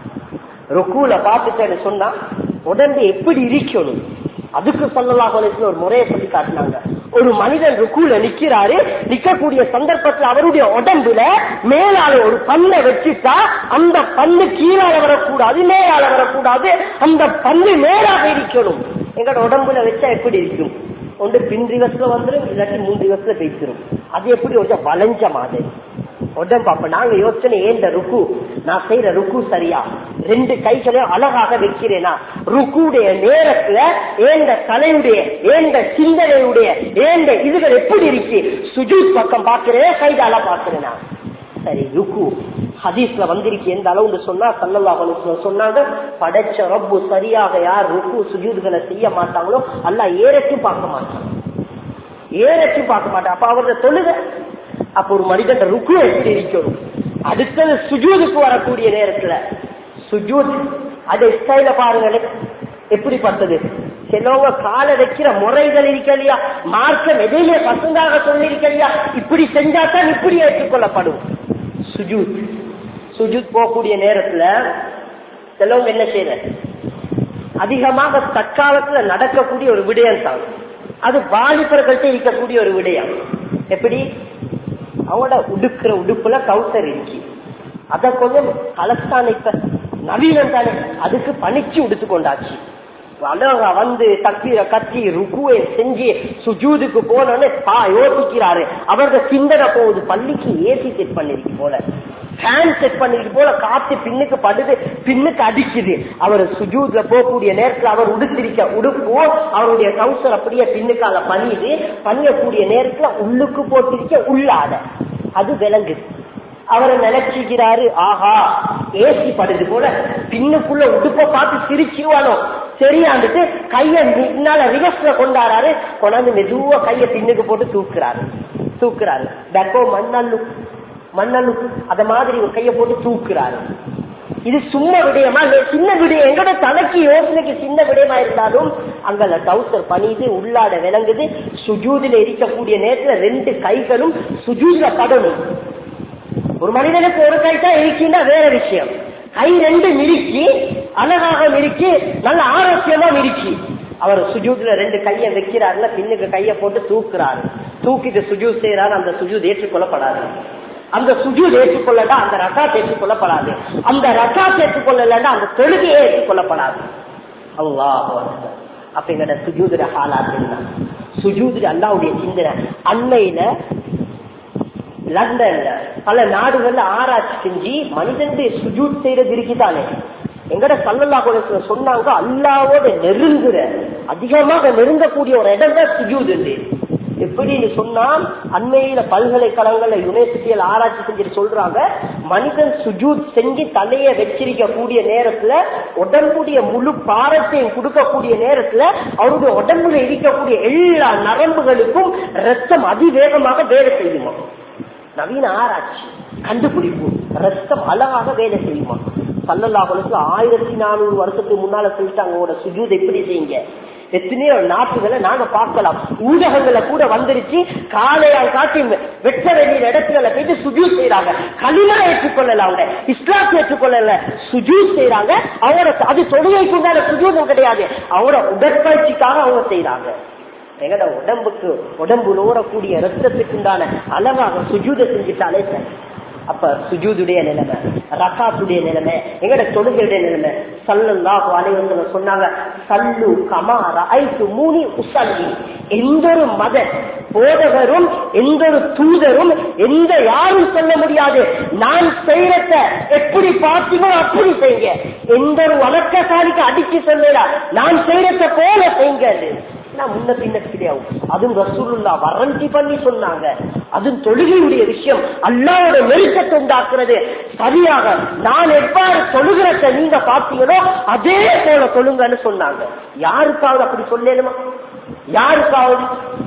ருக்கூல பார்த்துட்டேன்னு சொன்னா உடம்பு எப்படி இருக்கணும் அதுக்கு சொல்லலாம் ஒரு முறையை சொல்லி காட்டினாங்க ஒரு மனிதன் ருக்குல நிக்கிறாரு நிக்கக்கூடிய சந்தர்ப்பத்தில் அவருடைய உடம்புல மேலால ஒரு பல்ல வச்சுட்டா அந்த பல்லு கீழால வரக்கூடாது மேலால வரக்கூடாது அந்த பல்லு மேலாக இருக்கணும் எங்களோட உடம்புல வச்சா எப்படி இருக்கும் ஒன்று பின் ரிவர்ஸ்ல வந்துடும் இல்லாட்டி மூணு ரிவர்ஸ்ல பேசிடும் அது எப்படி கொஞ்சம் வளைஞ்ச மாதிரி உடம்பு அப்ப நாங்க யோசனை ஏந்த ருக்கு நான் செய்யற ருக்கு சரியா ரெண்டு கைகளையும் அழகாக வைக்கிறேனா ருக்குடைய நேரத்துல ஏந்த தலையுடைய ஏந்த சிந்தனையுடைய ஏந்த இதுகள் எப்படி இருக்கு சுஜூத் பக்கம் பாக்குறேன் கைதால பாக்குறேனா சரி ருக்கு ஹதீஸ்ல வந்திருக்கு எந்த அளவுன்னு சொன்னா சல்லல்லா சொன்னாங்க படைச்ச ரப்பு சரியாக யார் ருக்கு சுஜூதுகளை செய்ய மாட்டாங்களோ அல்ல ஏறச்சும் பார்க்க மாட்டாங்க ஏறச்சும் பார்க்க மாட்டாங்க அப்ப அவரோட தொழுகை அப்ப ஒரு மனிதன் ருக்கு எப்படி இருக்கணும் அடுத்தது சுஜூதுக்கு வரக்கூடிய நேரத்துல சுஜூத் அதை ஸ்டைல பாருங்களேன் எப்படிப்பட்டது சிலவங்க கால வைக்கிற முறைகள் இருக்க இல்லையா மார்க்கம் எதையிலே பசந்தாக சொல்லியிருக்க இல்லையா இப்படி செஞ்சா தான் இப்படி ஏற்றுக்கொள்ளப்படும் சுஜூத் சுஜூத் போகக்கூடிய நேரத்துல சிலவங்க என்ன செய்யற அதிகமாக தற்காலத்துல நடக்கக்கூடிய ஒரு விடயம் தான் அது வாலிபர்கள்ட்ட இருக்கக்கூடிய ஒரு விடயம் எப்படி அவங்களோட உடுக்கிற உடுப்புல கவுசர் இருக்கு அத கொஞ்சம் கலஸ்தான் இப்ப நவீனம் தானே அதுக்கு பணிச்சு உடுத்து கொண்டாச்சு அழகா வந்து தக்பீரை கத்தி ருக்குவை செஞ்சு சுஜூதுக்கு போனோன்னு பா யோசிக்கிறாரு அவரது சிந்தனை போகுது பள்ளிக்கு ஏசி செட் பண்ணிருக்கு போல ஃபேன் செட் பண்ணிருக்கு போல காத்து பின்னுக்கு படுது பின்னுக்கு அடிக்குது அவர் சுஜூத்ல போகக்கூடிய நேரத்துல அவர் உடுத்திருக்க உடுப்பு அவருடைய கவுசர் அப்படியே பின்னுக்கால பணியுது பணியக்கூடிய நேரத்துல உள்ளுக்கு போட்டிருக்க உள்ளாத அது விளங்குது அவரை நினைச்சுக்கிறாரு ஆஹா ஏசி படுது போல பின்னுக்குள்ள உடுப்ப பார்த்து சிரிச்சிருவானோ சரியாண்டுட்டு கைய முன்னால ரிவர்ஸ்ல கொண்டாடுறாரு கொண்டாந்து மெதுவா கைய பின்னுக்கு போட்டு தூக்குறாரு தூக்குறாரு டக்கோ மண்ணல்லு மண்ணல்லு அத மாதிரி ஒரு கைய போட்டு தூக்குறாரு இது சும்மா விடயமா இல்ல சின்ன விடயம் எங்கட தலைக்கு யோசனைக்கு சின்ன விடயமா இருந்தாலும் அங்கல டவுசர் பணிது உள்ளாட விளங்குது சுஜூதில இருக்கக்கூடிய நேரத்துல ரெண்டு கைகளும் சுஜூதில படணும் ஒரு மனிதனுக்கு ஒரு கை தான் இருக்கின்ற வேற விஷயம் கை ரெண்டு மிருக்கி அழகாக மிருக்கி நல்ல ஆரோக்கியமா மிருக்கி அவர் சுஜூத்ல ரெண்டு கைய வைக்கிறாருல பின்னுக்கு கைய போட்டு தூக்குறாரு தூக்கிட்டு சுஜூத் செய்யறாரு அந்த சுஜூத் ஏற்றுக்கொள்ளப்படாது அந்த சுஜூத் ஏற்றுக்கொள்ளடா அந்த ரக்காத் ஏற்றுக்கொள்ளப்படாது அந்த ரக்காத் ஏற்றுக்கொள்ளலடா அந்த தொழுகையே ஏற்றுக்கொள்ளப்படாது அல்லாஹ் அப்ப எங்கட சுஜூதுர ஹாலாத் என்ன சுஜூதுர அல்லாவுடைய சிந்தனை அண்மையில லண்டன்ல பல நாடுகள்ல ஆராய்ச்சி செஞ்சு மனிதனுடைய சுஜூத் செய்யறது இருக்குதானே எங்கட சல்லல்லா கூட சொன்னாங்க அல்லாவோட நெருங்குற அதிகமாக நெருங்கக்கூடிய ஒரு இடம் தான் சுஜூத் எப்படின்னு சொன்னா அண்மையில பல்கலைக்கழகங்கள்ல யூனிவர்சிட்டியில ஆராய்ச்சி செஞ்சுட்டு சொல்றாங்க மனிதன் சுஜூத் செஞ்சு தலைய வச்சிருக்க கூடிய நேரத்துல உடம்புடைய முழு பாரத்தையும் கொடுக்கக்கூடிய நேரத்துல அவருடைய உடம்புல இருக்கக்கூடிய எல்லா நரம்புகளுக்கும் ரத்தம் அதிவேகமாக வேலை செய்யுமா நவீன ஆராய்ச்சி கண்டுபிடிப்பு ரத்தம் அழகாக வேலை செய்யுமா பல்லல்லாஹுக்கு ஆயிரத்தி நானூறு வருஷத்துக்கு முன்னால சொல்லிட்டாங்க உங்களோட சுஜூத் எப்படி செய்யுங்க எத்தனையோ நாட்டுகளை நாங்க பார்க்கலாம் ஊடகங்களை கூட வந்துருச்சு காலையால் காட்டி வெட்ட வேண்டிய இடத்துல போயிட்டு சுஜூத் செய்யறாங்க கலிமா ஏற்றுக்கொள்ளல அவங்க இஸ்லாத்தை ஏற்றுக்கொள்ளல சுஜூத் செய்யறாங்க அவங்களோட அது தொழுகைக்கு உண்டான சுஜூதம் கிடையாது அவங்களோட உடற்பயிற்சிக்காக அவங்க செய்யறாங்க எங்கட உடம்புக்கு உடம்புல ஓடக்கூடிய ரத்தத்துக்கு உண்டான அளவாக சுஜூத செஞ்சுட்டாலே சரி அப்ப சுஜூதுடைய நிலைமை ரக்காத்துடைய நிலைமை எங்கட தொழுகையுடைய நிலைமை சல்லல்லாஹு அலைவசன சொன்னாங்க சல்லு கமா ஐத்து மூனி உசல்லி எந்த ஒரு மத போதகரும் எந்த ஒரு தூதரும் எந்த யாரும் சொல்ல முடியாது நான் செய்யறத எப்படி பார்த்து பாத்தீங்களோ அப்படி செய்யுங்க எந்த ஒரு வழக்கசாலிக்கு அடிச்சு சொல்லல நான் செய்யறத போல செய்யுங்க நான் முன்ன பின்ன கிடையாது அதுவும் ரசூலுல்லா வரண்டி பண்ணி சொன்னாங்க அதுவும் தொழுகையுடைய விஷயம் அல்லாவோட நெருக்கத்தை உண்டாக்குறது சரியாக நான் எவ்வாறு தொழுகிறத நீங்க பாத்தீங்களோ அதே போல தொழுங்கன்னு சொன்னாங்க யாருக்காவது அப்படி சொல்லணுமா யாருக்காவது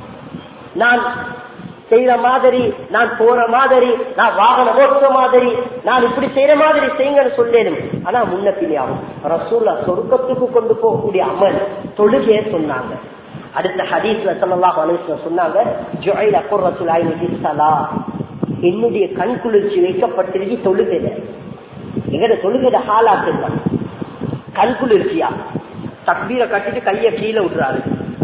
நான் செய்யற மாதிரி நான் போற மாதிரி நான் வாகனம் ஓட்டுற மாதிரி நான் இப்படி செய்யற மாதிரி செய்யுங்கன்னு சொல்லணும் ஆனா முன்ன பின்னாகும் ரசூல்லா சொருக்கத்துக்கு கொண்டு போகக்கூடிய அமல் தொழுகைய சொன்னாங்க அடுத்த ஹதீஸ்ல சல்லல்லாஹு அலைஹி வஸல்லம் சொன்னாங்க ஜுஐல குர்ரத்துல் ஐனி பிஸ்ஸலா என்னுடைய கண் குளிர்ச்சி வைக்கப்பட்டிருக்கு தொழுகையில எங்கட தொழுகையில ஹாலாத்து தான் கண் குளிர்ச்சியா தக்பீரை கட்டிட்டு கைய கீழே விடுறாரு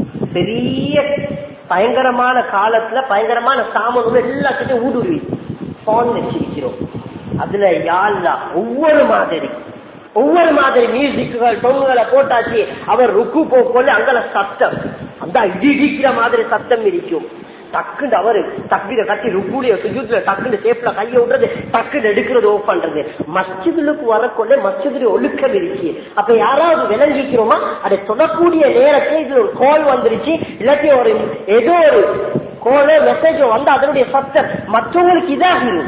பெரிய பயங்கரமான காலத்துல பயங்கரமான சாமனும் எல்லாத்துக்கும் ஊடுருவி போன் வச்சிருக்கிறோம் அதுல யாழ்லா ஒவ்வொரு மாதிரி ஒவ்வொரு மாதிரி மியூசிக்குகள் தொங்குகளை போட்டாச்சு அவர் ருக்கு போக்கொள்ள அங்கல சத்தம் அந்த இடி இடிக்கிற மாதிரி சத்தம் இருக்கும் டக்குன்னு அவரு தக்பீரை கட்டி ருக்குடைய சுஜூத்துல டக்குன்னு சேப்ல கைய விடுறது டக்குன்னு எடுக்கிறது ஓப் பண்றது மஸ்ஜிதுக்கு வரக்கொள்ள மஸ்ஜிதுல ஒழுக்கம் இருக்கு அப்ப யாராவது விளங்கிக்கிறோமா அதை சொல்லக்கூடிய நேரத்தில் இதுல ஒரு கோல் வந்துருச்சு இல்லாட்டி ஒரு ஏதோ ஒரு கோல மெசேஜ் வந்து அதனுடைய சத்தம் மற்றவங்களுக்கு இதாகிடும்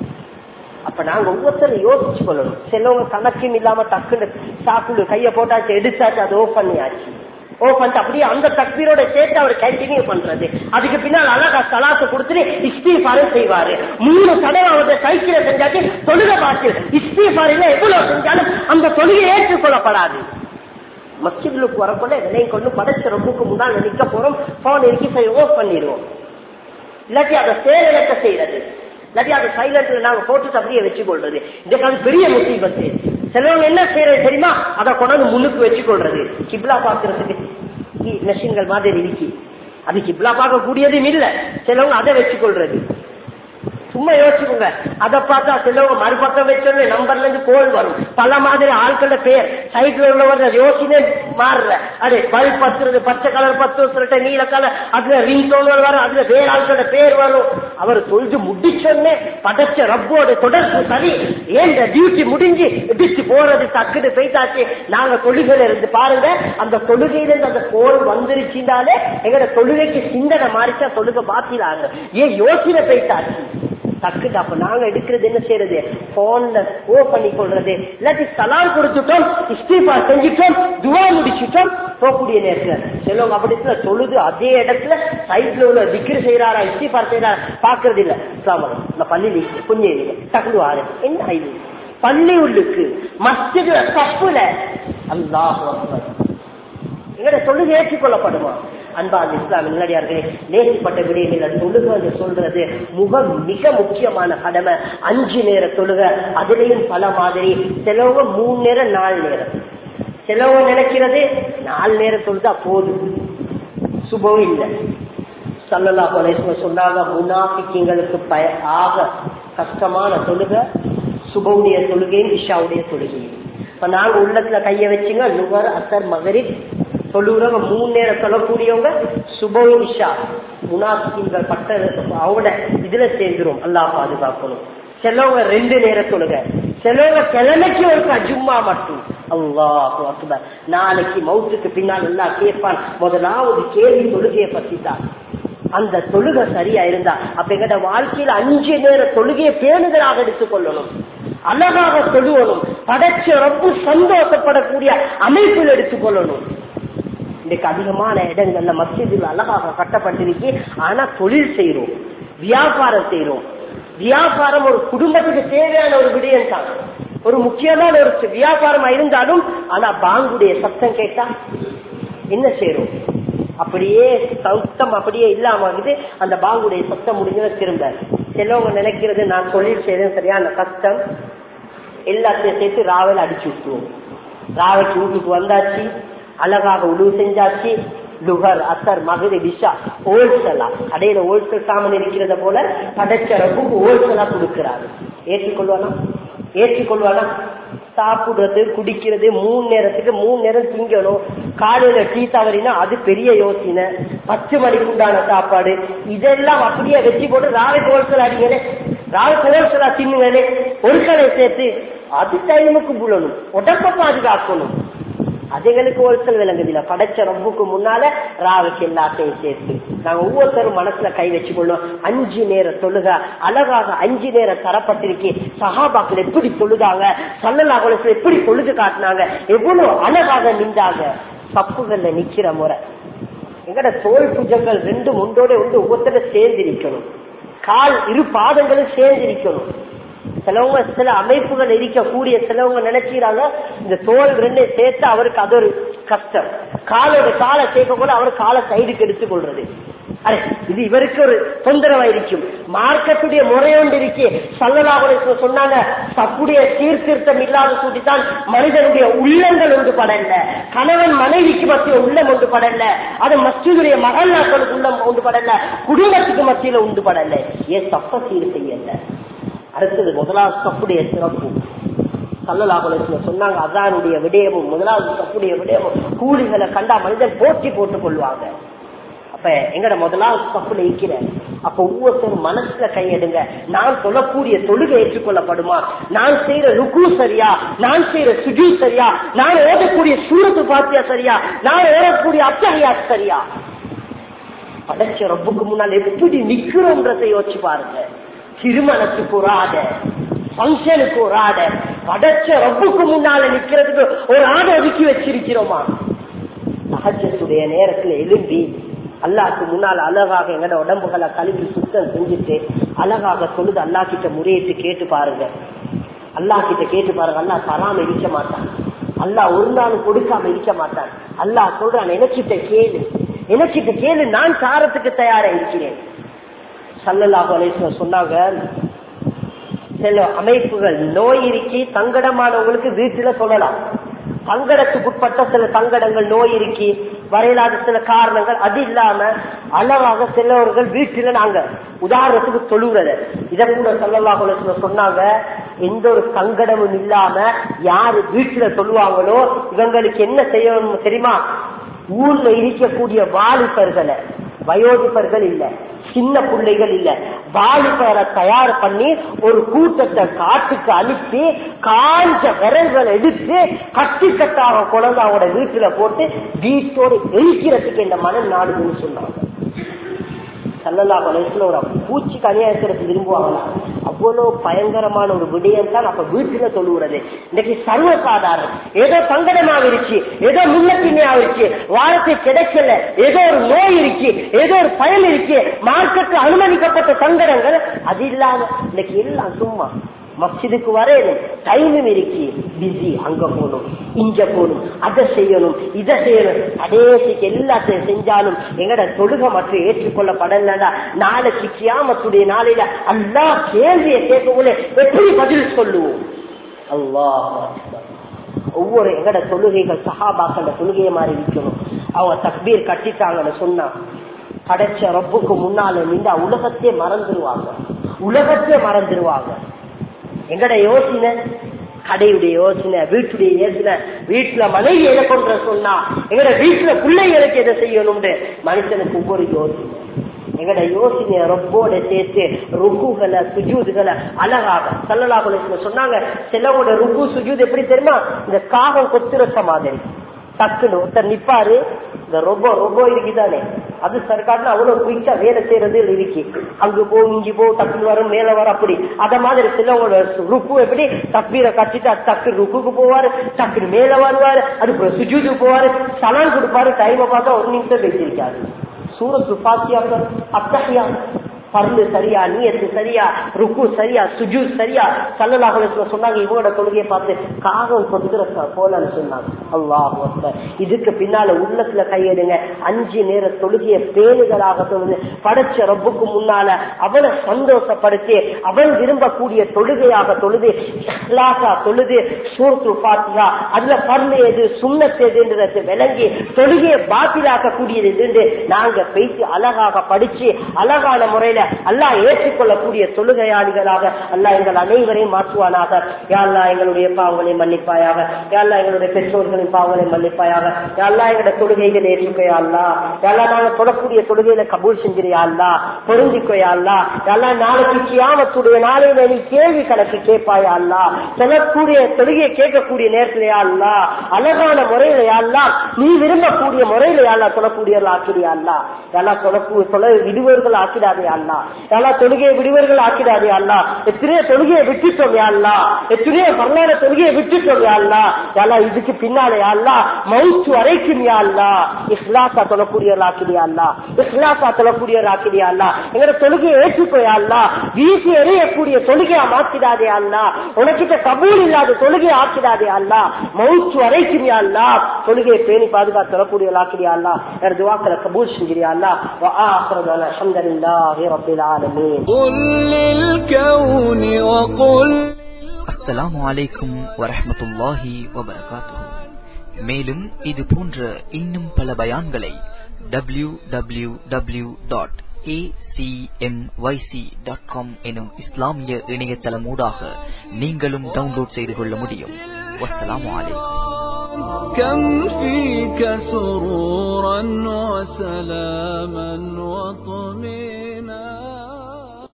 அப்ப நாங்க ஒவ்வொருத்தரும் யோசிச்சு கொள்ளணும் சிலவங்க கணக்கும் இல்லாம டக்குன்னு சாக்குள்ள கைய போட்டாச்சு எடுத்தாச்சு அது ஓப் பண்ணியாச்சு ஓ பண்ணிட்டு அப்படியே அந்த தக்பீரோட சேர்த்து அவர் கண்டினியூ பண்றது அதுக்கு பின்னால் அழகா சலாத்து கொடுத்துட்டு இஸ்தீஃபாரு செய்வாரு மூணு தடவை அவருடைய சைக்கிளை செஞ்சாச்சு தொழுக பார்த்து இஸ்தீஃபாரில எவ்வளவு செஞ்சாலும் அந்த தொழுகை ஏற்றுக்கொள்ளப்படாது மஸ்ஜிதுக்கு வரக்குள்ள விலையும் கொண்டு படைச்ச ரொம்புக்கு முன்னால் நிக்க போறோம் போன் இருக்கு சரி ஓஃப் பண்ணிடுவோம் இல்லாட்டி அதை செயலிழக்க செய்யறது இல்லாட்டி அதை சைலண்ட்ல நாங்க போட்டுட்டு அப்படியே வச்சு கொள்றது இதுக்கு அது பெரிய முசீபத்து சிலவங்க என்ன செய்யறது தெரியுமா அதை கொண்டாந்து முன்னுக்கு வச்சு கொள்றது கிப்லா பாக்குறதுக்கு மெஷின்கள் மாதிரி இருக்கு அது கிப்லா பார்க்க கூடியதும் இல்ல சிலவங்க அதை வச்சு கொள்றது சும்மா யோசிச்சுக்கோங்க அதை பார்த்தா சிலவங்க மறுபக்கம் வச்சோன்னு நம்பர்ல இருந்து கோல் வரும் பல மாதிரி ஆட்கள பேர் சைட்ல உள்ளவர் யோசனை மாறுற அது பல் பத்துறது பச்சை கலர் பத்து சொல்லிட்டு நீல கலர் அதுல ரிங் டோன் வரும் அதுல வேற ஆட்களோட பேர் வரும் அவர் தொழுது முடிச்சோன்னே படைச்ச ரப்போட தொடர்பு சரி ஏன் டியூட்டி முடிஞ்சு எதிர்த்து போறது டக்குன்னு போயிட்டாச்சு நாங்க தொழுகையில இருந்து பாருங்க அந்த தொழுகையில இருந்து அந்த கோல் வந்துருச்சுனாலே எங்கட தொழுகைக்கு சிந்தனை மாறிச்சா தொழுகை பாத்திலாங்க ஏன் யோசனை போயிட்டாச்சு டக்குட்டு அப்ப நாங்க எடுக்கிறது என்ன செய்யறது போன்ல ஓ பண்ணி கொள்றது இல்லாட்டி சலான் கொடுத்துட்டோம் இஸ்தீபா செஞ்சுட்டோம் துவா முடிச்சுட்டோம் போகக்கூடிய நேரத்துல சிலவங்க அப்படி தொழுது அதே இடத்துல சைட்ல உள்ள திக்ரு செய்யறாரா இஸ்தீபா செய்யறாரா பாக்குறது இல்ல இஸ்லாமலம் இந்த பள்ளியில கொஞ்சம் டக்குனு வாரு என்ன இது பள்ளி உள்ளுக்கு மஸ்ஜிதுல தப்புல அல்லாஹ் எங்கட தொழுகை ஏற்றுக்கொள்ளப்படுமா அன்பான் இஸ்லாம் நல்லடியார்களே நேசிப்பட்ட விடயங்கள் தொழுக என்று சொல்றது முக மிக முக்கியமான கடமை அஞ்சு நேர தொழுக அதுலயும் பல மாதிரி சிலவங்க மூணு நேரம் நாலு நேரம் சிலவங்க நினைக்கிறது நாலு நேரம் தொழுதா போதும் சுபம் இல்லை சல்லல்லா கொலேஸ்வர சொன்னாங்க முனாபிக்கங்களுக்கு பய ஆக கஷ்டமான தொழுக சுபவுடைய தொழுகையும் இஷாவுடைய தொழுகையும் இப்ப நாங்க உள்ளத்துல கைய வச்சுங்க நுகர் அசர் மகரிப் தொழுகிறவங்க மூணு நேரம் சொல்லக்கூடியவங்க சுபோ இஷா முனாபிக்கங்கள் பட்ட அவங்களோட இதுல சேர்ந்துரும் அல்லா பாதுகாக்கணும் சிலவங்க ரெண்டு நேரம் தொழுக சிலவங்க கிழமைக்கு ஒரு ஜும்மா மட்டும் அல்லாஹ் அக்பர் நாளைக்கு மவுத்துக்கு பின்னால் எல்லாம் கேட்பான் முதலாவது கேள்வி தொழுகையை பத்தி தான் அந்த தொழுகை சரியா இருந்தா அப்ப எங்கட வாழ்க்கையில அஞ்சு நேர தொழுகையை பேணுதலாக எடுத்துக்கொள்ளணும் அழகாக தொழுவணும் படைச்ச ரொம்ப சந்தோஷப்படக்கூடிய அமைப்பில் எடுத்துக்கொள்ளணும் இன்னைக்கு அதிகமான இடங்கள்ல மசிதில் அழகாக கட்டப்பட்டிருக்கு ஆனா தொழில் செய்யறோம் வியாபாரம் செய்யறோம் வியாபாரம் ஒரு குடும்பத்துக்கு தேவையான ஒரு விடயம் தான் ஒரு முக்கியமான ஒரு வியாபாரமா இருந்தாலும் ஆனா பாங்குடைய சத்தம் கேட்டா என்ன செய்யறோம் அப்படியே சத்தம் அப்படியே இல்லாம இருக்குது அந்த பாங்குடைய சத்தம் முடிஞ்சதை திரும்ப சிலவங்க நினைக்கிறது நான் தொழில் செய்யறேன் சரியான கஷ்டம் எல்லாத்தையும் சேர்த்து ராவல் அடிச்சு விட்டுருவோம் ராவைக்கு வீட்டுக்கு வந்தாச்சு அழகாக உழவு செஞ்சாச்சு லுகர் அசர் மகது விஷா ஹோல்சலா அடையில ஹோல்சேல் சாமன் இருக்கிறத போல படைச்ச ரப்புக்கு ஹோல்சலா கொடுக்கிறாரு ஏற்றுக்கொள்வானா ஏற்றுக்கொள்வானா சாப்பிடுறது குடிக்கிறது மூணு நேரத்துக்கு மூணு நேரம் திங்கணும் காலையில டீ தவறினா அது பெரிய யோசனை பத்து மணிக்கு உண்டான சாப்பாடு இதெல்லாம் அப்படியே வச்சு போட்டு ராவை ஹோல்சேல் அடிங்களே ராவை ஹோல்சேலா தின்னுங்களே ஒரு கடை சேர்த்து அது டைமுக்கு புலணும் உடம்ப பாதுகாக்கணும் அதுகளுக்கு ஒரு சில விளங்குதில்ல படைச்ச ரப்புக்கு முன்னால ராவுக்கு எல்லாத்தையும் சேர்த்து நாங்க ஒவ்வொருத்தரும் மனசுல கை வச்சுக்கொள்ளும் அஞ்சு நேர தொழுக அழகாக அஞ்சு நேரம் தரப்பட்டிருக்கே சஹாபாக்கள் எப்படி தொழுதாங்க சல்லலாகுலத்துல எப்படி தொழுது காட்டினாங்க எவ்வளவு அழகாக நின்றாங்க தப்புகள்ல நிக்கிற முறை எங்கட தோல் புஜங்கள் ரெண்டு ஒன்றோட ஒன்று ஒவ்வொருத்தர சேர்ந்து இருக்கணும் கால் இரு பாதங்களும் சேர்ந்து இருக்கணும் சிலவங்க சில அமைப்புகள் இருக்கக்கூடிய சிலவங்க நினைச்சுக்கிறாங்க இந்த தோல் ரெண்டே சேர்த்து அவருக்கு அது ஒரு கஷ்டம் காலோட காலை சேர்க்க கூட அவர் காலை சைடுக்கு எடுத்துக் கொள்றது அரே இது இவருக்கு ஒரு தொந்தரவாயிருக்கும் மார்க்கத்துடைய முறையொன்று இருக்கே சல்லலாக சொன்னாங்க தப்புடைய சீர்திருத்தம் இல்லாத சூட்டித்தான் மனிதனுடைய உள்ளங்கள் ஒன்று படல கணவன் மனைவிக்கு மத்திய உள்ளம் ஒன்று படல அது மஸ்ஜிதுடைய மகள்நாக்களுக்கு உள்ளம் ஒன்று படல குடும்பத்துக்கு மத்தியில உண்டு படல ஏன் தப்ப சீர் செய்யல அடுத்தது முதலாவது தப்புடைய சிறப்பு சல்லலாகுலத்துல சொன்னாங்க அதானுடைய விடயமும் முதலாவது தப்புடைய விடயமும் கூலிகளை கண்டா மனிதன் போட்டி போட்டுக் கொள்வாங்க அப்ப எங்கட முதலாவது தப்புல இருக்கிற அப்ப ஒவ்வொருத்தரும் மனசுல கையெடுங்க நான் சொல்லக்கூடிய தொழுகை ஏற்றுக்கொள்ளப்படுமா நான் செய்யற ருக்கு சரியா நான் செய்யற சுஜு சரியா நான் ஓடக்கூடிய சூரத்து பாத்தியா சரியா நான் ஓடக்கூடிய அத்தகையா சரியா படைச்ச ரப்புக்கு முன்னால் எப்படி நிக்கிறோன்றதை யோசிச்சு பாருங்க திருமணத்துக்கு ஒரு ஆடை பங்கனுக்கு ஒரு ஆடை படைச்ச ரப்புக்கு முன்னால நிக்கிறதுக்கு ஒரு ஆடை ஒதுக்கி வச்சிருக்கிறோமா சகஜத்துடைய நேரத்துல எழும்பி அல்லாக்கு முன்னால் அழகாக எங்கட உடம்புகளை கழுவி சுத்தம் செஞ்சுட்டு அழகாக தொழுது அல்லா கிட்ட முறையிட்டு கேட்டு பாருங்க அல்லா கிட்ட கேட்டு பாருங்க அல்லா தராம இருக்க மாட்டான் அல்லா ஒரு நாள் கொடுக்காம இருக்க மாட்டான் அல்லா சொல்றான் எனக்கிட்ட கேளு எனக்கிட்ட கேளு நான் சாரத்துக்கு தயாரா இருக்கிறேன் சல்லல்லாஹு அலைஹி சொன்னாங்க சில அமைப்புகள் நோய் இருக்கி சங்கடமானவங்களுக்கு வீட்டுல சொல்லலாம் சங்கடத்துக்குட்பட்ட சில சங்கடங்கள் நோய் இருக்கி வரையிலாத சில காரணங்கள் அது இல்லாம அளவாக சிலவர்கள் வீட்டுல நாங்க உதாரணத்துக்கு தொழுகிறத இத கூட சொல்லலாக சொன்னாங்க எந்த ஒரு சங்கடமும் இல்லாம யாரு வீட்டுல சொல்லுவாங்களோ இவங்களுக்கு என்ன செய்யணும் தெரியுமா ஊர்ல இருக்கக்கூடிய வாலிபர்களை வயோதிபர்கள் இல்ல சின்ன பிள்ளைகள் இல்ல வாலிபரை தயார் பண்ணி ஒரு கூட்டத்தை காட்டுக்கு அனுப்பி காஞ்ச விரல்களை எடுத்து கட்டி கட்டாக குழந்தை அவங்களோட வீட்டுல போட்டு வீட்டோடு எரிக்கிறதுக்கு இந்த மனம் நாடுதுன்னு சொன்னாங்க சல்லல்லா வயசுல ஒரு பூச்சிக்கு அநியாயத்திற்கு விரும்புவாங்களா அவ்வளவு பயங்கரமான ஒரு விடயம் தான் அப்ப வீட்டுல தொழுகிறது இன்னைக்கு சர்வசாதாரணம் ஏதோ சங்கடமா இருச்சு ஏதோ முன்னப்பின்னே ஆயிடுச்சு வாரத்தை கிடைக்கல ஏதோ ஒரு நோய் இருக்கு ஏதோ ஒரு பயன் இருக்கு மார்க்கெட்டு அனுமதிக்கப்பட்ட சங்கடங்கள் அது இல்லாம இன்னைக்கு எல்லாம் சும்மா மஸ்ஜிதுக்கு வரையணும் டைமும் இருக்கு பிஸி அங்க போகணும் இங்க போகணும் அதை செய்யணும் இதை செய்யணும் கடைசிக்கு எல்லாத்தையும் செஞ்சாலும் எங்கட தொழுகை மற்றும் ஏற்றுக்கொள்ளப்படலடா நாளைக்கு கியாமத்துடைய நாளையில அல்லா கேள்வியை கேட்கக்குள்ள எப்படி பதில் சொல்லுவோம் அல்லாஹ் ஒவ்வொரு எங்கட தொழுகைகள் சஹாபாக்கள தொழுகையை மாதிரி இருக்கணும் அவங்க தக்பீர் கட்டிட்டாங்கன்னு சொன்னா படைச்ச ரப்புக்கு முன்னால நின்று உலகத்தையே மறந்துடுவாங்க உலகத்தையே மறந்துடுவாங்க எங்கட யோசனை கடையுடைய யோசனை வீட்டுடைய யோசனை வீட்டுல மனைவி எதை கொன்ற சொன்னா எங்கட வீட்டுல பிள்ளைகளுக்கு எதை செய்யணும்னு மனுஷனுக்கு ஒவ்வொரு யோசனை எங்கட யோசனைய ரொம்போட சேர்த்து ருக்குகளை சுஜூதுகளை அழகாக சல்லலாக சொன்னாங்க சிலவோட ருக்கு சுஜூது எப்படி தெரியுமா இந்த காகம் கொத்துரச மாதிரி டக்குன்னு ஒருத்தர் நிப்பாரு இந்த ரொம்ப ரொம்ப இருக்குதானே அது சர்க்கார்ல அவ்வளவு குயிக்கா வேலை செய்யறது இருக்கு அங்கு போ இங்கு போ டக்குன்னு வரும் மேல வரும் அப்படி அத மாதிரி சிலவோட ருக்கு எப்படி தப்பீரை கட்டிட்டு டக்கு ருக்குக்கு போவாரு டக்குன்னு மேல வருவாரு அது சுஜூது போவாரு சலான் கொடுப்பாரு டைமை பார்த்தா ஒரு நிமிஷம் பேசியிருக்காரு சூரத்து பாத்தியாக்க அத்தகையா பருந்து சரியா நீயத்து சரியா ருக்கு சரியா சுஜு சரியா சல்லலாக சொன்னாங்க இவங்களோட தொழுகையை பார்த்து காகம் கொத்துற போலன்னு சொன்னாங்க அல்லாஹ் இதுக்கு பின்னால உள்ளத்துல கையெடுங்க அஞ்சு நேர தொழுகைய பேணுதலாக தொழுது படைச்ச ரப்புக்கு முன்னால அவனை சந்தோஷப்படுத்தி அவன் விரும்பக்கூடிய தொழுகையாக தொழுது தொழுது சூரத்து பாத்தியா அதுல பருந்து எது சுண்ணத்து எதுன்றதை விளங்கி தொழுகையை பாத்திலாக்க கூடியது என்று நாங்க பேசி அழகாக படிச்சு அழகான முறையில அடிப்படையில அல்லாஹ் ஏற்றுக்கொள்ளக்கூடிய தொழுகையாளிகளாக அல்லாஹ் எங்கள் அனைவரையும் மாற்றுவானாக யாழ்லா எங்களுடைய பாவங்களை மன்னிப்பாயாக யாழ்லா எங்களுடைய பெற்றோர்களின் பாவங்களை மன்னிப்பாயாக யாழ்லா எங்களுடைய தொழுகைகள் ஏற்றுக்கையா அல்லா யாழ்லா நாங்க தொடக்கூடிய தொழுகையில கபூல் செஞ்சிரியா அல்லா பொருந்திக்கோயா அல்லா யாழ்லா நாளைக்கு கியாமத்துடைய நாளையில நீ கேள்வி கணக்கு கேட்பாயா அல்லா சொல்லக்கூடிய தொழுகையை கேட்கக்கூடிய நேரத்திலேயா அல்லா அழகான முறையில அல்லா நீ விரும்பக்கூடிய முறையில யாழ்லா சொல்லக்கூடியவர்கள் ஆக்கிறியா அல்லா யாழ்லா சொல்லக்கூடிய சொல்ல விடுவர்கள் ஆக்கிடாதே அல்லா யாழ்லா தொழுகையை விடுவர்கள் ஆக்கிடாதே அல்லா எத்தனையோ தொழுகையை விட்டுட்டோம் யாழ்லா எத்தனையோ வரலாறு தொழுகையை விட்டுட்டோம் யாழ்லா யாழ்லா இதுக்கு பின்னாலே யாழ்லா மவுத்து வரைக்கும் யாழ்லா இஸ்லாசா சொல்லக்கூடியவர்கள் ஆக்கிறியா அல்லா இஸ்லாசா சொல்லக்கூடியவர்கள் ஆக்கிறியா அல்லா எங்களோட தொழுகையை ஏற்றுக்கோ யாழ்லா வீசி எறியக்கூடிய தொழுகையா மாற்றிடாதே அல்லா உனக்கிட்ட கபூல் இல்லாத தொழுகையை ஆக்கிடாதே அல்லா மவுத்து வரைக்கும் யாழ்லா தொழுகையை பேணி பாதுகாத்து சொல்லக்கூடியவர்கள் ஆக்கிறியா அல்லா வேற துவாக்களை கபூல் செஞ்சிரியா அல்லா وآخر دعوانا الحمد لله رب العالمين قل للكون وقل அஸ்ஸலாமு அலைக்கும் வரஹ்மத்துல்லாஹி வபரகாத்துஹு மேலும் இது போன்ற இன்னும் பல பயான்களை W W W dot dot com எனும் இஸ்லாமிய இணையதளமூடாக நீங்களும் டவுன்லோட் செய்து கொள்ள முடியும் வஸ்ஸலாமு அலைக்கும் كم فيك سرورا وسلاما وطمينا